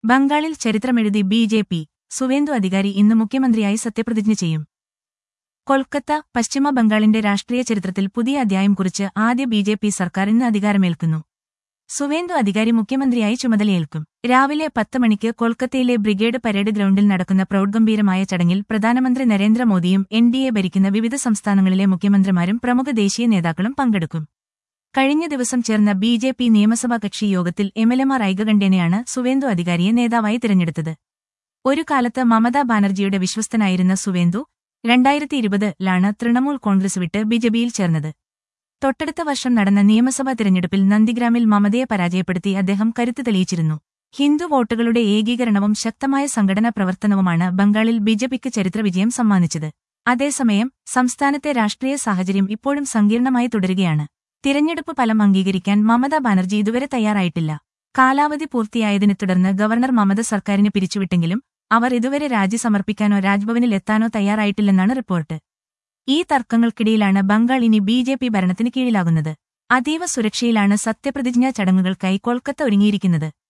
ബംഗാളിൽ ചരിത്രമെഴുതി B J P Suvendu Adhikari ഇന്ന് മുഖ്യമന്ത്രിയായി സത്യപ്രതിജ്ഞ ചെയ്യും കൊൽക്കത്ത പശ്ചിമ ബംഗാളിന്റെ രാഷ്ട്രീയ ചരിത്രത്തിൽ പുതിയ അധ്യായം കുറിച്ച് ആദ്യ ബി ജെ പി സർക്കാർ ഇന്ന് അധികാരമേൽക്കുന്നു സുവേന്ദു അധികാരി മുഖ്യമന്ത്രിയായി ചുമതലയേൽക്കും രാവിലെ പത്ത് മണിക്ക് കൊൽക്കത്തയിലെ ബ്രിഗേഡ് പരേഡ് ഗ്രൗണ്ടിൽ നടക്കുന്ന പ്രൗഢഗംഭീരമായ ചടങ്ങിൽ പ്രധാനമന്ത്രി നരേന്ദ്രമോദിയും എൻ ഡി എ ഭരിക്കുന്ന വിവിധ സംസ്ഥാനങ്ങളിലെ മുഖ്യമന്ത്രിമാരും പ്രമുഖ ദേശീയ നേതാക്കളും പങ്കെടുക്കും കഴിഞ്ഞ ദിവസം ചേർന്ന ബി ജെ പി നിയമസഭാ കക്ഷി യോഗത്തിൽ എംഎൽഎമാർ ഐകകണ്ഠ്യേനയാണ് സുവേന്ദു അധികാരിയെ നേതാവായി തിരഞ്ഞെടുത്തത് ഒരു കാലത്ത് മമതാ ബാനർജിയുടെ വിശ്വസ്തനായിരുന്ന സുവേന്ദു രണ്ടായിരത്തി ഇരുപതിലാണ് തൃണമൂൽ കോൺഗ്രസ് വിട്ട് ബിജെപിയിൽ ചേർന്നത് തൊട്ടടുത്ത വർഷം നടന്ന നിയമസഭാ തിരഞ്ഞെടുപ്പിൽ നന്ദിഗ്രാമിൽ മമതയെ പരാജയപ്പെടുത്തി അദ്ദേഹം കരുത്ത് തെളിയിച്ചിരുന്നു ഹിന്ദു വോട്ടുകളുടെ ഏകീകരണവും ശക്തമായ സംഘടനാ പ്രവർത്തനവുമാണ് ബംഗാളിൽ ബിജെപിക്ക് ചരിത്രവിജയം സമ്മാനിച്ചത് അതേസമയം സംസ്ഥാനത്തെ രാഷ്ട്രീയ സാഹചര്യം ഇപ്പോഴും സങ്കീർണമായി തുടരുകയാണ് തിരഞ്ഞെടുപ്പ് ഫലം അംഗീകരിക്കാൻ മമതാ ബാനർജി ഇതുവരെ തയ്യാറായിട്ടില്ല കാലാവധി പൂർത്തിയായതിനെ തുടർന്ന് ഗവർണർ മമത സർക്കാരിനെ പിരിച്ചുവിട്ടെങ്കിലും അവർ ഇതുവരെ രാജി സമർപ്പിക്കാനോ രാജ്ഭവനിൽ എത്താനോ തയ്യാറായിട്ടില്ലെന്നാണ് റിപ്പോർട്ട് ഈ തർക്കങ്ങൾക്കിടയിലാണ് ബംഗാൾ ഇനി ബി ജെ പി ഭരണത്തിന് കീഴിലാകുന്നത് അതീവ സുരക്ഷയിലാണ് സത്യപ്രതിജ്ഞാ ചടങ്ങുകൾക്കായി കൊൽക്കത്ത ഒരുങ്ങിയിരിക്കുന്നത്